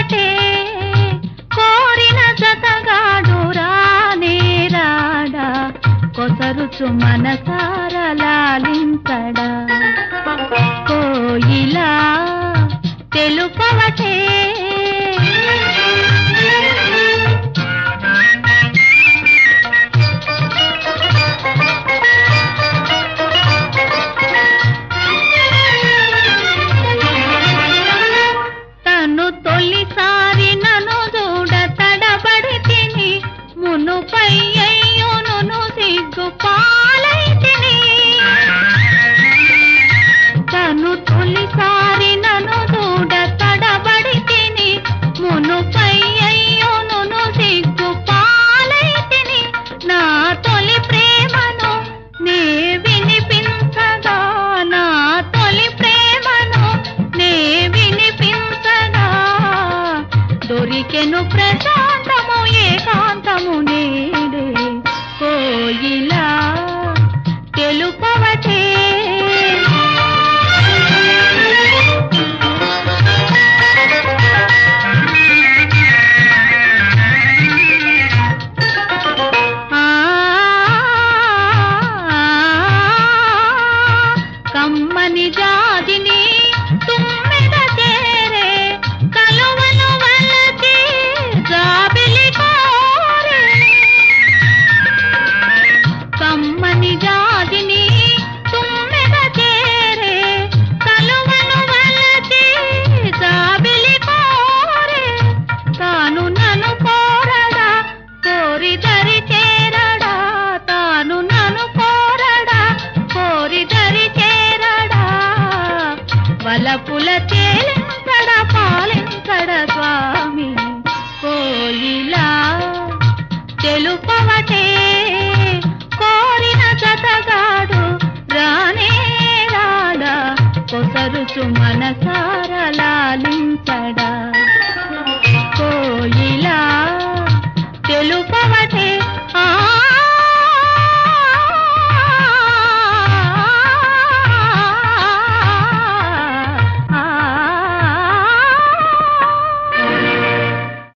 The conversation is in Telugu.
తెలుపవటే కోరిన జతగాడు రానే రాడా కొసరుచు మనసార లాలించడా కోయిలా తెలుపవటే తను తొలిసారి నన్ను చూడ తడబడి తిని మునుపై అయ్యోను సిగ్గు పాలై తిని తను తొలిసారి నన్ను చూడ తడబడి తిని మునుపై అయ్యోను సిగ్గు పాలై తిని నా తొలి ప్రేమను నే వినిపించగా నా తొలి ప్రేమను నే వినిపించగా దొరికెను ప్రశాంతము ఏకాంతము నేడే కోయిలా తెలుపవటే ఆ కమ్మని జాతిని తుమ్మెద చేరే కలువను వలచి జాబిలి కోరే కమ్మని జాతిని తుమ్మెద చేరే కలువను వలచి జాబిలి కోరే తాను నన్ను కోరడా కోరి దరి చేరడా తాను నన్ను కోరడా కోరి దరి చేరడా వలపుల తేలించడ పాలించడ స్వామి కోయిలా తెలుపవటే